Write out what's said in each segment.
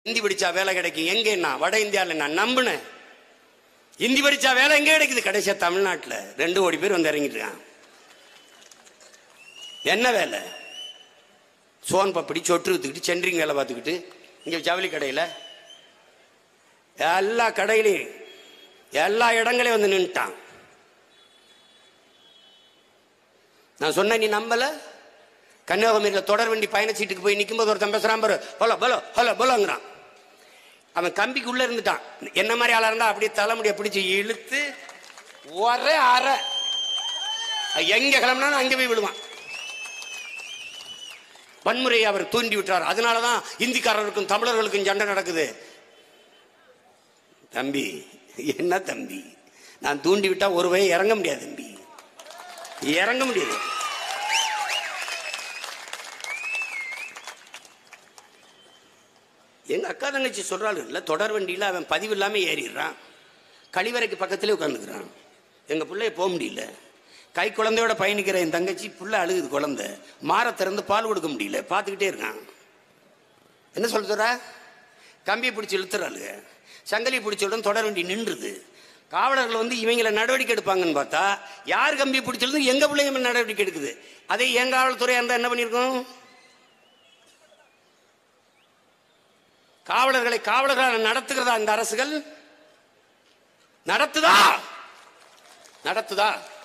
ஹிந்தி படிச்சா வேலை கிடைக்கும் எங்கன்னா வட இந்தியாவில் நான் நம்பினேன் ஹிந்தி படிச்சா வேலை எங்கே கிடைக்குது கடைசியா தமிழ்நாட்டில் ரெண்டு கோடி பேர் வந்து இறங்கிட்டு இருக்கான் என்ன வேலை சோன் பப்படி சொட்டு வித்துக்கிட்டு சென்ட்ரிங் வேலை பார்த்துக்கிட்டு இங்கே ஜவுளி கடையில் எல்லா கடையிலையும் எல்லா இடங்களையும் வந்து நின்றுட்டான் நான் சொன்ன நீ நம்பல கன்னியாகுமரியில் தொடர் வண்டி பயணச்சீட்டுக்கு போய் நிற்கும்போது ஒருத்தன் பேசுறான் பாரு ஹலோ பலோ ஹலோ பலோங்கிறான் அவன் கம்பிக்கு உள்ள இருந்துட்டான் என்ன மாதிரி ஆளா இருந்தா அப்படியே தலைமுடியை பிடிச்சு இழுத்து ஒரே அரை எங்க கிளம்புனாலும் அங்கே போய் விழுவான் வன்முறையை அவர் தூண்டி விட்டார் அதனாலதான் இந்திக்காரருக்கும் தமிழர்களுக்கும் சண்டை நடக்குது தம்பி என்ன தம்பி நான் தூண்டி விட்டா ஒரு வகை இறங்க முடியாது தம்பி இறங்க முடியாது எங்க அக்கா தங்கச்சி சொல்றாள் இல்ல தொடர் வண்டியில அவன் பதிவு இல்லாம ஏறிடுறான் கழிவறைக்கு பக்கத்திலே உட்காந்துக்கிறான் எங்க பிள்ளைய போக முடியல கை குழந்தையோட பயணிக்கிற என் தங்கச்சி புள்ள அழுகுது குழந்தை மாற திறந்து பால் கொடுக்க முடியல பார்த்துக்கிட்டே இருக்கான் என்ன சொல்ற கம்பியை பிடிச்சி இழுத்துறாளுங்க சங்கிலியை பிடிச்ச உடனே தொடர் வண்டி நின்றுது காவலர்கள் வந்து இவங்களை நடவடிக்கை எடுப்பாங்கன்னு பார்த்தா யார் கம்பியை பிடிச்சிருந்து எங்க பிள்ளைங்க மேல நடவடிக்கை எடுக்குது அதே என் காவல்துறையா இருந்தா என்ன பண்ணியிருக்கோம் காவலர்களை காவலர்களால் நடத்துகிறதா இந்த அரசுகள் நடத்துதா நடத்துதா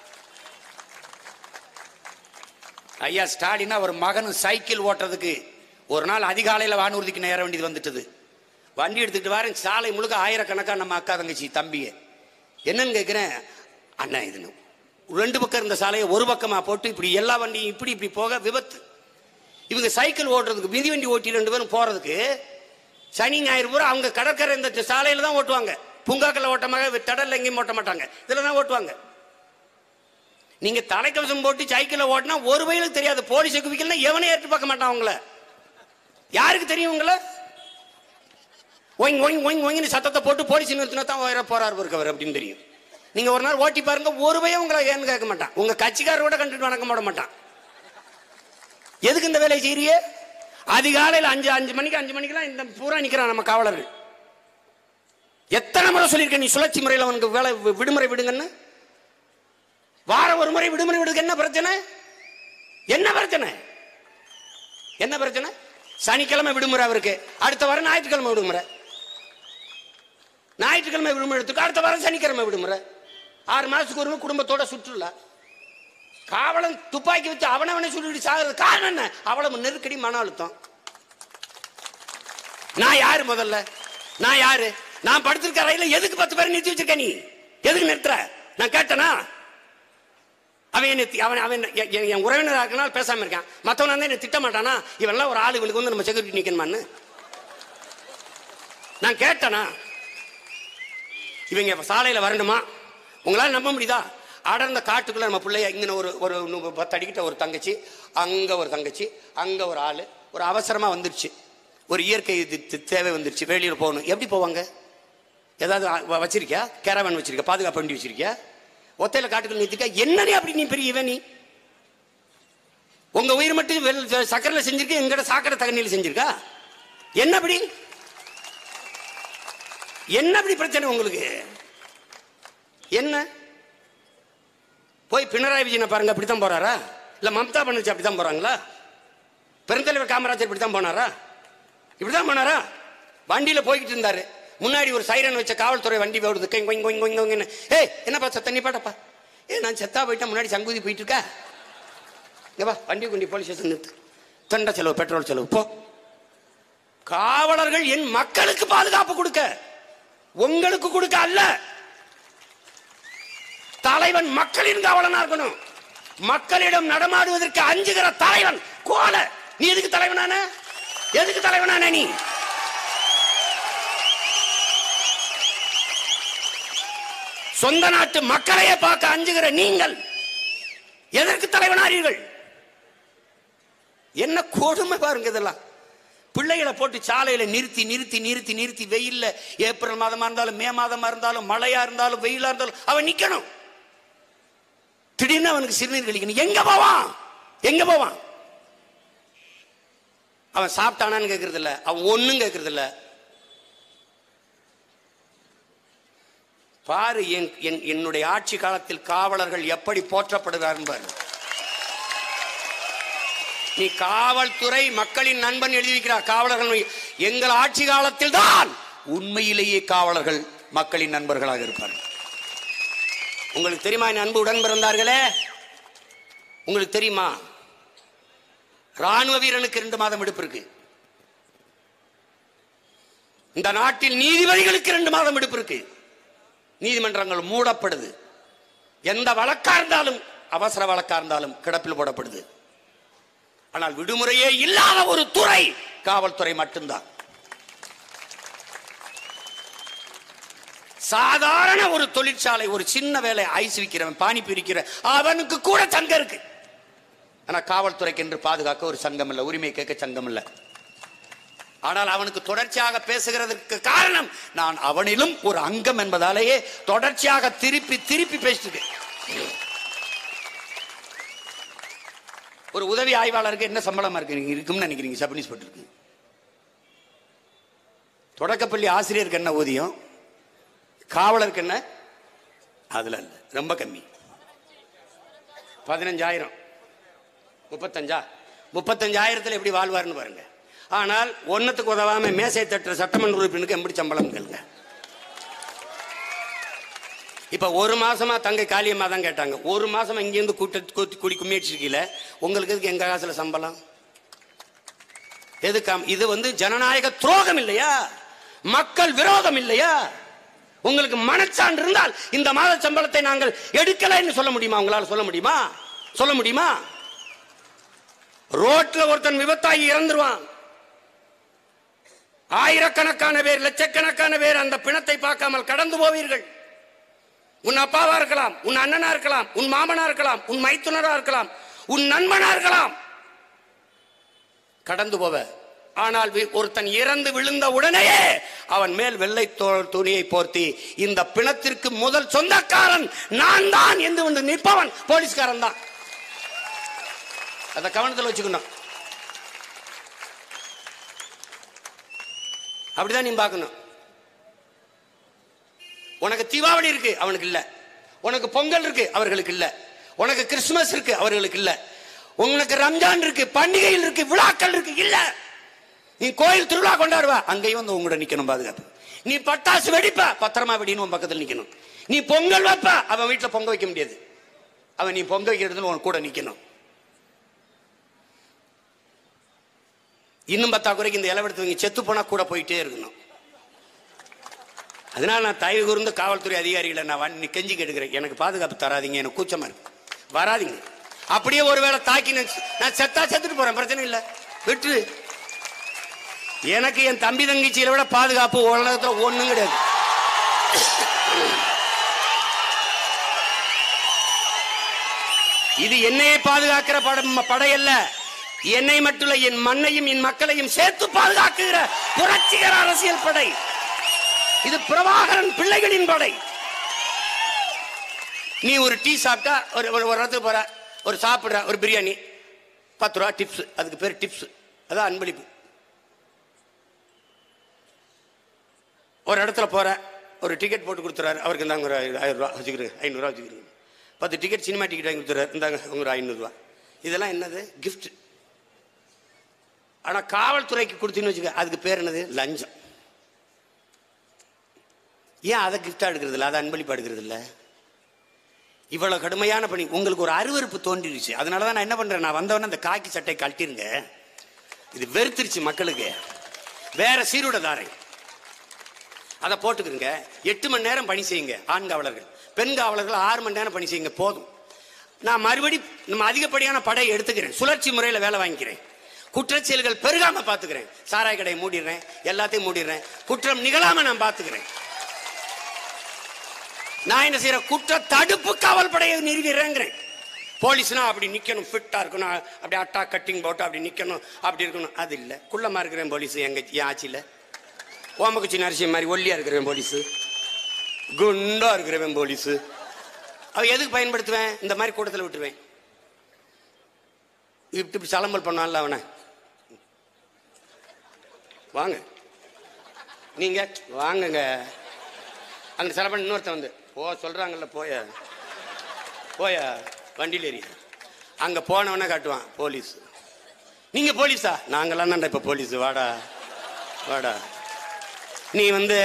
ஐயா ஸ்டாலினா ஒரு மகனும் சைக்கிள் ஓட்டுறதுக்கு ஒரு நாள் அதிகாலையில் வானூர்திக்கு நேர வேண்டியது வந்துட்டது வண்டி எடுத்துக்கிட்டு வரேன் சாலை முழுக்க ஆயிரக்கணக்கான நம்ம அக்கா தங்கச்சி தம்பிய என்னன்னு கேட்குறேன் அண்ணா இதுன்னு ரெண்டு பக்கம் இருந்த சாலையை ஒரு பக்கமா போட்டு இப்படி எல்லா வண்டியும் இப்படி இப்படி போக விபத்து இவங்க சைக்கிள் ஓட்டுறதுக்கு மிதி வண்டி ஓட்டி ரெண்டு பேரும் போறதுக்கு சனி ஞாயிறு பூரா அவங்க கடற்கரை இந்த சாலையில தான் ஓட்டுவாங்க பூங்காக்கள் ஓட்டமாக தடல் எங்கேயும் ஓட்ட மாட்டாங்க இதுல தான் ஓட்டுவாங்க நீங்க தலைக்கவசம் போட்டு சைக்கிள ஓட்டினா ஒரு வயலுக்கு தெரியாது போலீஸ் குவிக்கல எவனே ஏற்று பார்க்க மாட்டான் அவங்கள யாருக்கு தெரியும் உங்களை ஒயின் ஒயின் ஒயின் ஒயின்னு சத்தத்தை போட்டு போலீஸ் நிறுத்தினா தான் உயர போறாரு இருக்கவர் அப்படின்னு தெரியும் நீங்க ஒரு நாள் ஓட்டி பாருங்க ஒரு பையன் உங்களை ஏன்னு கேட்க மாட்டான் உங்க கட்சிக்காரர் கூட கண்டுட்டு வணக்கம் போட மாட்டான் எதுக்கு இந்த வேலையை செய்யறியே அதிகாலையில் அஞ்சு அஞ்சு மணிக்கு அஞ்சு மணிக்கெல்லாம் இந்த பூரா நிக்கிறான் நம்ம காவலர்கள் எத்தனை முறை சொல்லியிருக்கேன் நீ சுழற்சி முறையில் அவனுக்கு வேலை வி- விடுமுறை விடுங்கன்னு வாரம் ஒரு முறை விடுமுறை விடுங்க என்ன பிரச்சனை என்ன பிரச்சனை என்ன பிரச்சனை சனிக்கிழமை விடுமுறை அவருக்கு அடுத்த வாரம் ஞாயிற்றுக்கிழமை விடுமுறை ஞாயிற்றுக்கிழமை விடுமுறை எடுத்துக்க அடுத்த வாரம் சனிக்கிழமை விடுமுறை ஆறு மாசத்துக்கு ஒரு குடும்பத்தோட சுற்றுலா காவலன் துப்பாக்கி வச்சு அவனவனை சொல்லிட்டு சாகிறது காரணம் என்ன அவ்வளவு நெருக்கடி மன அழுத்தம் நான் யாரு முதல்ல நான் யாரு நான் படுத்திருக்க ரயில எதுக்கு பத்து பேரை நிறுத்தி வச்சிருக்க நீ எதுக்கு நிறுத்துற நான் கேட்டனா அவன் என்னை தி- அவன் அவன் என் என்- என் உறவினராக இருக்கனால பேசாம இருக்கான் மத்தவன் வந்து என்ன திட்ட மாட்டானா இவெல்லாம் ஒரு ஆளு இவனுக்கு வந்து நம்ம செக்யூரிட்டி நிக்கணுமான்னு நான் கேட்டனா இவங்க இப்ப சாலையில வரணுமா உங்களால நம்ப முடியுதா அடர்ந்த காட்டுக்குள்ள நம்ம பிள்ளைய இங்கே ஒரு ஒரு நூ- பத்து அடிக்கிட்ட ஒரு தங்கச்சி அங்க ஒரு தங்கச்சி அங்க ஒரு ஆளு ஒரு அவசரமா வந்துருச்சு ஒரு இயற்கை இது தி- தேவை வந்துருச்சு வெளியூர் போகணும் எப்படி போவாங்க ஏதாவது வ- வச்சிருக்கியா கேரவன் வச்சிருக்கியா பாதுகாப்பு வண்டி வச்சிருக்கியா ஒத்தையில காட்டுக்குள்ள நிறுத்திக்கா என்னனே அப்படி நீ பெரிய இவன் நீ உங்க உயிர் மட்டும் வெள் சக்கரையில் செஞ்சிருக்க எங்கட சாக்கடை தகனியில் செஞ்சிருக்கா என்ன அப்படி என்ன அப்படி பிரச்சனை உங்களுக்கு என்ன போய் பினராயி விஜயனை பாருங்க அப்படித்தான் போறாரா இல்ல மம்தா பானர்ஜி அப்படித்தான் போறாங்களா பெருந்தலைவர் காமராஜர் இப்படித்தான் போனாரா இப்படிதான் போனாரா வண்டியில போய்கிட்டு இருந்தாரு முன்னாடி ஒரு சைரன் வச்ச காவல்துறை வண்டி ஓடுது கொய் கொய் கொய் கொய் கொய்ன்னு ஏய் என்னப்பா சத்த நீ பாட்டப்பா ஏ நான் செத்தா போயிட்டேன் முன்னாடி சங்குதி போயிட்டு இருக்கா இங்க வா வண்டி கொண்டி போலீஸ் ஸ்டேஷன் நிறுத்து தண்ட செலவு பெட்ரோல் செலவு போ காவலர்கள் என் மக்களுக்கு பாதுகாப்பு கொடுக்க உங்களுக்கு கொடுக்க அல்ல தலைவன் மக்களின் காவலனா இருக்கணும் மக்களிடம் நடமாடுவதற்கு அஞ்சுகிற தலைவன் கோல நீ எதுக்கு தலைவனான எதுக்கு தலைவனான நீ சொந்த நாட்டு மக்களையே பார்க்க அஞ்சுகிற நீங்கள் எதற்கு தலைவனாரீர்கள் என்ன கொடுமை பாருங்க இதெல்லாம் பிள்ளைகளை போட்டு சாலையில நிறுத்தி நிறுத்தி நிறுத்தி நிறுத்தி வெயில்ல ஏப்ரல் மாதமா இருந்தாலும் மே மாதமா இருந்தாலும் மழையா இருந்தாலும் வெயிலா இருந்தாலும் அவன் நிக்கணும் திடீர்னு அவனுக்கு சிறுநீர் கழிக்கணும் எங்க போவான் எங்க போவான் அவன் சாப்பிட்டானான்னு கேட்கறது இல்ல அவன் ஒண்ணும் கேட்கறது இல்ல பாரு என் என்- என்னுடைய ஆட்சி காலத்தில் காவலர்கள் எப்படி போற்றப்படுகிறார் என்பார் நீ காவல்துறை மக்களின் நண்பன் எழுதி வைக்கிறார் காவலர்கள் எங்கள் ஆட்சி காலத்தில் தான் உண்மையிலேயே காவலர்கள் மக்களின் நண்பர்களாக இருப்பார்கள் உங்களுக்கு தெரியுமா என் அன்பு உடன் பிறந்தார்களே உங்களுக்கு தெரியுமா ராணுவ வீரனுக்கு இரண்டு மாதம் விடுப்பு இருக்கு இந்த நாட்டில் நீதிபதிகளுக்கு இரண்டு மாதம் விடுப்பு இருக்கு நீதிமன்றங்கள் மூடப்படுது எந்த வழக்கா இருந்தாலும் அவசர வழக்கா இருந்தாலும் கிடப்பில் போடப்படுது ஆனால் விடுமுறையே இல்லாத ஒரு துறை காவல்துறை மட்டும்தான் சாதாரண ஒரு தொழிற்சாலை ஒரு சின்ன வேலை ஐஸ் விற்கிறவன் பானி பிரிக்கிற அவனுக்கு கூட சங்கம் இருக்கு ஆனா காவல்துறைக்கு என்று பாதுகாக்க ஒரு சங்கம் இல்ல உரிமை கேட்க சங்கம் இல்ல ஆனால் அவனுக்கு தொடர்ச்சியாக பேசுகிறதுக்கு காரணம் நான் அவனிலும் ஒரு அங்கம் என்பதாலேயே தொடர்ச்சியாக திருப்பி திருப்பி பேசிட்டு ஒரு உதவி ஆய்வாளருக்கு என்ன சம்பளமா இருக்கு நீங்க இருக்கும்னு நினைக்கிறீங்க சப் இன்ஸ்பெக்டருக்கு தொடக்கப்பள்ளி ஆசிரியருக்கு என்ன ஊதியம் காவலருக்கு என்ன அதுல இல்ல ரொம்ப கம்மி பதினஞ்சாயிரம் முப்பத்தஞ்சா முப்பத்தஞ்சாயிரத்தில் எப்படி வாழ்வார்னு பாருங்க ஆனால் ஒன்னத்துக்கு உதவாம மேசை தட்டுற சட்டமன்ற உறுப்பினருக்கு எப்படி சம்பளம் கேளுங்க இப்ப ஒரு மாசமா தங்கை காளியம்மா தான் கேட்டாங்க ஒரு மாசமா இங்கேருந்து கூட்ட கூட்டி குடி கும்மியடிச்சிருக்கீல உங்களுக்கு எதுக்கு எங்க காசுல சம்பளம் எதுக்காம் இது வந்து ஜனநாயக துரோகம் இல்லையா மக்கள் விரோதம் இல்லையா உங்களுக்கு மனச்சான்று இருந்தால் இந்த மாத சம்பளத்தை நாங்கள் எடுக்கலைன்னு சொல்ல முடியுமா உங்களால சொல்ல முடியுமா சொல்ல முடியுமா ரோட்ல ஒருத்தன் விபத்தாகி இறந்துருவான் ஆயிரக்கணக்கான பேர் லட்சக்கணக்கான பேர் அந்த பிணத்தை பார்க்காமல் கடந்து போவீர்கள் உன் அப்பாவா இருக்கலாம் உன் அண்ணனா இருக்கலாம் உன் மாமனா இருக்கலாம் உன் மைத்துனரா இருக்கலாம் உன் நண்பனா இருக்கலாம் கடந்து போவ ஆனால் வி- ஒருத்தன் இறந்து விழுந்த உடனேயே அவன் மேல் வெள்ளை தோல் துணியை போர்த்தி இந்த பிணத்திற்கு முதல் சொந்தக்காரன் நான் தான் என்று வந்து நிற்பவன் போலீஸ்காரன் தான் அதை கவனத்தில் வச்சுக்கணும் அப்படிதான் நீ பார்க்கணும் உனக்கு தீபாவளி இருக்கு அவனுக்கு இல்ல உனக்கு பொங்கல் இருக்கு அவர்களுக்கு இல்ல உனக்கு கிறிஸ்துமஸ் இருக்கு அவர்களுக்கு இல்ல உனக்கு ரம்ஜான் இருக்கு பண்டிகைகள் இருக்கு விழாக்கள் இருக்கு இல்ல நீ கோயில் திருவிழா கொண்டாடுவா அங்கேயும் வந்து உங்களோட நிக்கணும் பாதுகாப்பு நீ பட்டாசு வெடிப்ப பத்திரமா வெடின்னு உன் பக்கத்தில் நிக்கணும் நீ பொங்கல் வைப்ப அவன் வீட்டுல பொங்க வைக்க முடியாது அவன் நீ பொங்க வைக்கிறதுல உன் கூட நிக்கணும் இன்னும் பத்தாக்குறைக்கு இந்த இளவெடுத்தவங்க செத்து போனா கூட போயிட்டே இருக்கணும் அதனால நான் தயவு கூர்ந்து காவல்துறை அதிகாரிகளை நான் வண்டி கெஞ்சி கேட்டுக்கிறேன் எனக்கு பாதுகாப்பு தராதீங்க எனக்கு கூச்சமா இருக்கு வராதீங்க அப்படியே ஒருவேளை தாக்கி நான் நான் செத்தா செத்துட்டு போறேன் பிரச்சனை இல்லை விட்டு எனக்கு என் தம்பி தங்கச்சியில விட பாதுகாப்பு உலகத்துல ஒண்ணும் கிடையாது இது என்னையே பாதுகாக்கிற படம் படை அல்ல என்னை மட்டும் இல்ல, என் மண்ணையும் என் மக்களையும் சேர்த்து பாதுகாக்குகிற புரட்சிகர அரசியல் படை இது பிரபாகரன் பிள்ளைகளின் படை நீ ஒரு டீ சாப்பிட்டா ஒரு ஒரு ஒரு இடத்துக்கு போற ஒரு சாப்பிடுற ஒரு பிரியாணி பத்து ரூபா டிப்ஸ் அதுக்கு பேர் டிப்ஸ் அதான் அன்பளிப்பு ஒரு இடத்துல போற ஒரு டிக்கெட் போட்டு கொடுத்துறாரு அவருக்கு இந்தாங்க ஒரு ஆயிரம் ஆயிரம் ரூபா வச்சுக்கிறேன் ஐநூறுரூவா வச்சுக்கிறேன் பத்து டிக்கெட் சினிமா டிக்கெட் வாங்கி கொடுத்துறாரு இந்தாங்க உங்க ஒரு ஐநூறுரூவா இதெல்லாம் என்னது gift ஆனா காவல்துறைக்கு கொடுத்தீங்கன்னு வச்சுக்க அதுக்கு பேர் என்னது லஞ்சம் ஏன் அதை கிஃப்டா எடுக்கிறது இல்லை அதை அன்பளிப்பா எடுக்கிறது இல்லை இவ்வளவு கடுமையான பணி உங்களுக்கு ஒரு அருவருப்பு தோன்றிடுச்சு அதனால தான் நான் என்ன பண்றேன் நான் வந்தவொடனே அந்த காக்கி சட்டை கழட்டிருங்க இது வெறுத்துருச்சு மக்களுக்கு வேற சீருடை தாரேன் அதை போட்டுக்கிறங்க எட்டு மணி நேரம் பணி செய்யுங்க ஆண் காவலர்கள் பெண் காவலர்கள் ஆறு மணி நேரம் பணி செய்யுங்க போதும் நான் மறுபடி நம்ம அதிகப்படியான படை எடுத்துக்கிறேன் சுழற்சி முறையில் வேலை வாங்கிக்கிறேன் குற்றச்செயல்கள் பெருகாம பார்த்துக்கிறேன் சாராய கடையை மூடிடுறேன் எல்லாத்தையும் மூடிடுறேன் குற்றம் நிகழாம நான் பார்த்துக்கிறேன் நான் என்ன செய்யறேன் குற்ற தடுப்பு காவல் படையை நிறுவிடுறேங்கிறேன் போலீஸ்னா அப்படி நிக்கணும் ஃபிட்டா இருக்கணும் அப்படி அட்டா கட்டிங் போட்டு அப்படி நிக்கணும் அப்படி இருக்கணும் அது இல்லை குள்ளமா இருக்கிறேன் போலீஸ் எங்க என் ஆட்சியில் ஓமக்குச்சி நரசிம்ம மாதிரி ஒல்லியா இருக்கிறவன் போலீஸ் குண்டா இருக்கிறவன் போலீஸ் அவ எதுக்கு பயன்படுத்துவேன் இந்த மாதிரி கூட்டத்தில் விட்டுருவேன் இப்படி இப்படி சலம்பல் பண்ணான்ல அவனை வாங்க நீங்க வாங்குங்க அங்க செலபன் இன்னொருத்தன் வந்து போ சொல்றாங்கல்ல போய போய வண்டியில் ஏறி அங்க போனவன காட்டுவான் போலீஸ் நீங்க போலீஸா நாங்களாம் தான்டா இப்ப போலீஸ் வாடா வாடா நீ வந்து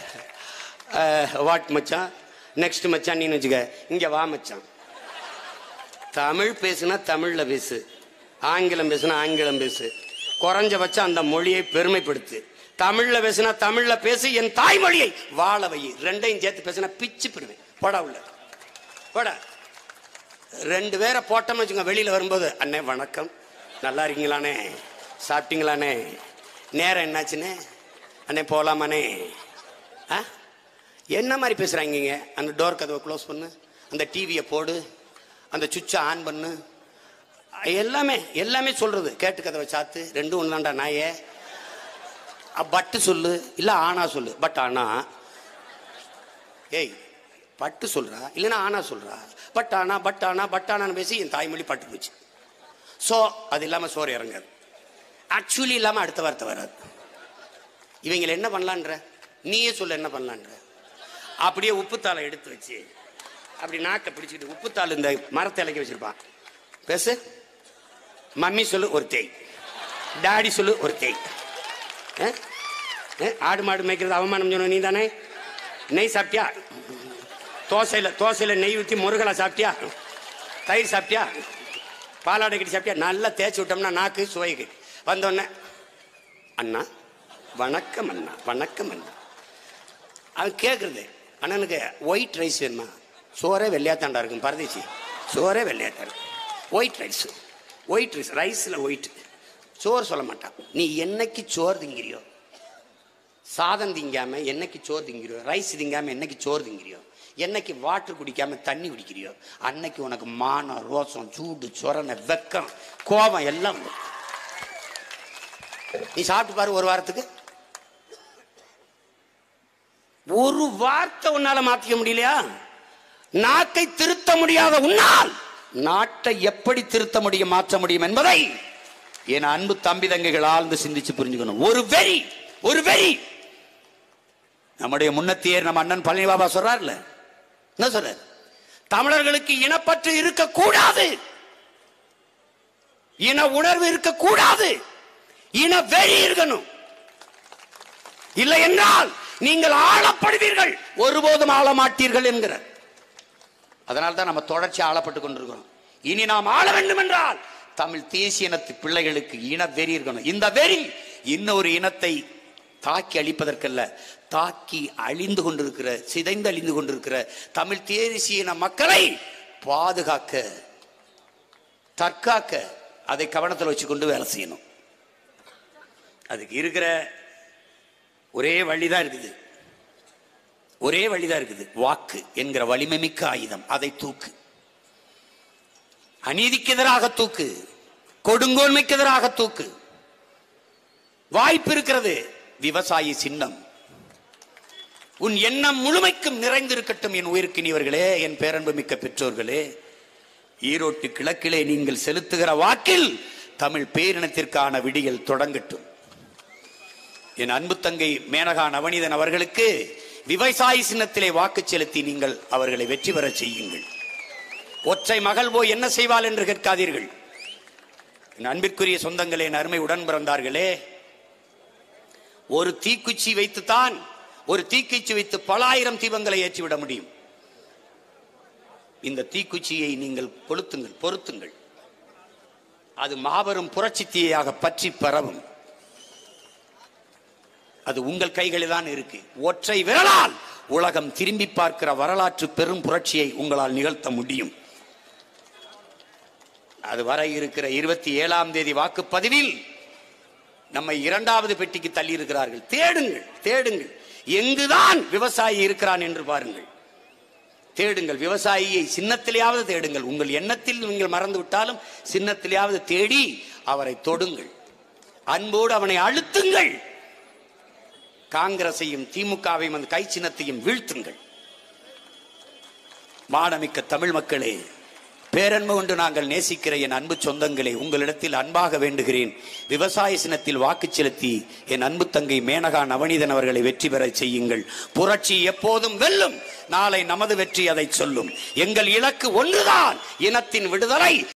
வாட் மச்சான் நெக்ஸ்ட் மச்சான் நீ வச்சுக்க இங்க வா மச்சான் தமிழ் பேசுனா தமிழ்ல பேசு ஆங்கிலம் பேசுனா ஆங்கிலம் பேசு குறைஞ்சபட்சம் அந்த மொழியை பெருமைப்படுத்து தமிழ்ல பேசுனா தமிழ்ல பேசு என் தாய்மொழியை வாழ வை ரெண்டையும் சேர்த்து பேசுனா பிச்சு பிடுவேன் போடா உள்ள போடா ரெண்டு பேரை போட்டோம்னு வச்சுங்க வெளியில வரும்போது அண்ணே வணக்கம் நல்லா இருக்கீங்களாண்ணே சாப்பிட்டீங்களாண்ணே நேரம் என்னாச்சுண்ணே அண்ணே போலாமாண்ணே ஆ என்ன மாதிரி பேசுறாங்க இங்க? அந்த டோர் கதவை க்ளோஸ் பண்ணு அந்த டிவியை போடு அந்த சுவிட்சை ஆன் பண்ணு எல்லாமே எல்லாமே சொல்றது கேட்டு கதவை சாத்து ரெண்டும் ஒன்று நாயே அ, பட்டு சொல்லு இல்ல ஆனா சொல்லு பட் ஆனா ஏய் பட்டு சொல்றா இல்லைன்னா ஆனா சொல்றா பட் ஆனா பட் ஆனா பட் ஆனான்னு பேசி என் தாய்மொழி பட்டு போச்சு ஸோ அது இல்லாம சோறு இறங்காது ஆக்சுவலி இல்லாம அடுத்த வார்த்தை வராது இவங்களை என்ன பண்ணலான்ற நீயே சொல்ல என்ன பண்ணலான்ற அப்படியே உப்புத்தாளை எடுத்து வச்சு அப்படி நாக்கை பிடிச்சிக்கிட்டு உப்புத்தாள் இந்த மரத்தை இலக்கி வச்சிருப்பான் பேசு மம்மி சொல்லு ஒரு தேய் டாடி சொல்லு ஒரு தேய் ஆ? ஆ? ஆடு மாடு மேய்க்கிறது அவமானம் சொன்ன நீ தானே நெய் சாப்பிட்டியா தோசையில் தோசையில் நெய் ஊற்றி முருகலா சாப்பிட்டியா தயிர் சாப்பிட்டியா பாலாடை கட்டி சாப்பிட்டியா நல்லா தேய்ச்சி விட்டோம்னா நாக்கு சுவைக்கு வந்தோடனே அண்ணா வணக்கம் அண்ணா வணக்கம் அண்ணா அவன் கேட்குறது அண்ணனுக்கு ஒயிட் ரைஸ் வேணுமா சோறே வெள்ளையாத்தாண்டா இருக்கும் பரதேசி சோறே வெள்ளையாத்தா இருக்கும் ஒயிட் ரைஸ் ஒயிட் ரைஸ் ரைஸில் ஒயிட் சோறு சொல்ல மாட்டான் நீ என்னைக்கு சோறு திங்கிறியோ சாதம் திங்காம என்னைக்கு சோறு திங்கிறியோ ரைஸ் திங்காம என்னைக்கு சோறு திங்கிறியோ என்னைக்கு வாட்டர் குடிக்காம தண்ணி குடிக்கிறியோ அன்னைக்கு உனக்கு மானம் ரோசம் சூடு சொரணை வெக்கம் கோபம் எல்லாம் வரும். நீ சாப்பிட்டு பாரு ஒரு வாரத்துக்கு ஒரு வார்த்தை உன்னால மாத்திக்க முடியலையா நாக்கை திருத்த முடியாத உன்னால் நாட்டை எப்படி திருத்த முடியும் மாற்ற முடியும் என்பதை என் அன்பு தம்பி தங்கைகள் ஆழ்ந்து சிந்திச்சு புரிஞ்சுக்கணும் ஒரு வெறி ஒரு வெறி நம்முடைய முன்னத்தியர் நம்ம அண்ணன் பழனி பாபா சொல்றாருல என்ன சொல்றாரு தமிழர்களுக்கு இனப்பற்று இருக்கக்கூடாது இன உணர்வு இருக்கக்கூடாது இன வெறி இருக்கணும் இல்லை என்றால் நீங்கள் ஆளப்படுவீர்கள் ஒருபோதும் ஆள மாட்டீர்கள் என்கிறார் அதனால தான் நம்ம தொடர்ச்சி ஆளப்பட்டு கொண்டிருக்கிறோம் இனி நாம் ஆள வேண்டும் என்றால் தமிழ் தேசிய இனத்து பிள்ளைகளுக்கு இன வெறி இருக்கணும் இந்த வெறி இன்னொரு இனத்தை தாக்கி அழிப்பதற்கல்ல தாக்கி அழிந்து கொண்டிருக்கிற சிதைந்து அழிந்து கொண்டிருக்கிற தமிழ் தேசிய இன மக்களை பாதுகாக்க தற்காக்க அதை கவனத்தில் வச்சுக்கொண்டு வேலை செய்யணும் அதுக்கு இருக்கிற ஒரே வழிதான் இருக்குது ஒரே வழிதான் இருக்குது வாக்கு என்கிற வலிமை மிக்க ஆயுதம் அதை தூக்கு அநீதிக்கு எதிராக தூக்கு கொடுங்கோன்மைக்கு எதிராக தூக்கு வாய்ப்பு இருக்கிறது விவசாயி சின்னம் உன் எண்ணம் முழுமைக்கும் நிறைந்திருக்கட்டும் என் உயிர்க்கினியவர்களே என் பேரன்பு மிக்க பெற்றோர்களே ஈரோட்டு கிழக்கிலே நீங்கள் செலுத்துகிற வாக்கில் தமிழ் பேரினத்திற்கான விடியல் தொடங்கட்டும் என் அன்பு தங்கை மேனகா நவநீதன் அவர்களுக்கு விவசாயி சின்னத்திலே வாக்கு செலுத்தி நீங்கள் அவர்களை வெற்றி பெறச் செய்யுங்கள் ஒற்றை மகள் போய் என்ன செய்வாள் என்று கேட்காதீர்கள் என் அன்பிற்குரிய சொந்தங்களே என் அருமை உடன் பிறந்தார்களே ஒரு தீக்குச்சி வைத்துத்தான் ஒரு தீக்குச்சி வைத்து பல ஆயிரம் தீபங்களை ஏற்றிவிட முடியும் இந்த தீக்குச்சியை நீங்கள் கொளுத்துங்கள் பொருத்துங்கள் அது மாபெரும் புரட்சி தீயாக பற்றி பரவும் அது உங்கள் கைகளில் தான் இருக்கு ஒற்றை விரலால் உலகம் திரும்பி பார்க்கிற வரலாற்று பெரும் புரட்சியை உங்களால் நிகழ்த்த முடியும் அது வர இருக்கிற இருபத்தி ஏழாம் தேதி வாக்குப்பதிவில் நம்மை இரண்டாவது பெட்டிக்கு தள்ளி இருக்கிறார்கள் தேடுங்கள் தேடுங்கள் எங்குதான் விவசாயி இருக்கிறான் என்று பாருங்கள் தேடுங்கள் விவசாயியை சின்னத்திலேயாவது தேடுங்கள் உங்கள் எண்ணத்தில் நீங்கள் மறந்து விட்டாலும் சின்னத்திலேயாவது தேடி அவரை தொடுங்கள் அன்போடு அவனை அழுத்துங்கள் காங்கிரசையும் திமுகவையும் அந்த கை சின்னத்தையும் வீழ்த்துங்கள் மானமிக்க தமிழ் மக்களே பேரன்பு கொண்டு நாங்கள் நேசிக்கிற என் அன்பு சொந்தங்களே உங்களிடத்தில் அன்பாக வேண்டுகிறேன் விவசாய சினத்தில் வாக்கு செலுத்தி என் அன்பு தங்கை மேனகா நவநீதன் அவர்களை வெற்றி பெறச் செய்யுங்கள் புரட்சி எப்போதும் வெல்லும் நாளை நமது வெற்றி அதை சொல்லும் எங்கள் இலக்கு ஒன்றுதான் இனத்தின் விடுதலை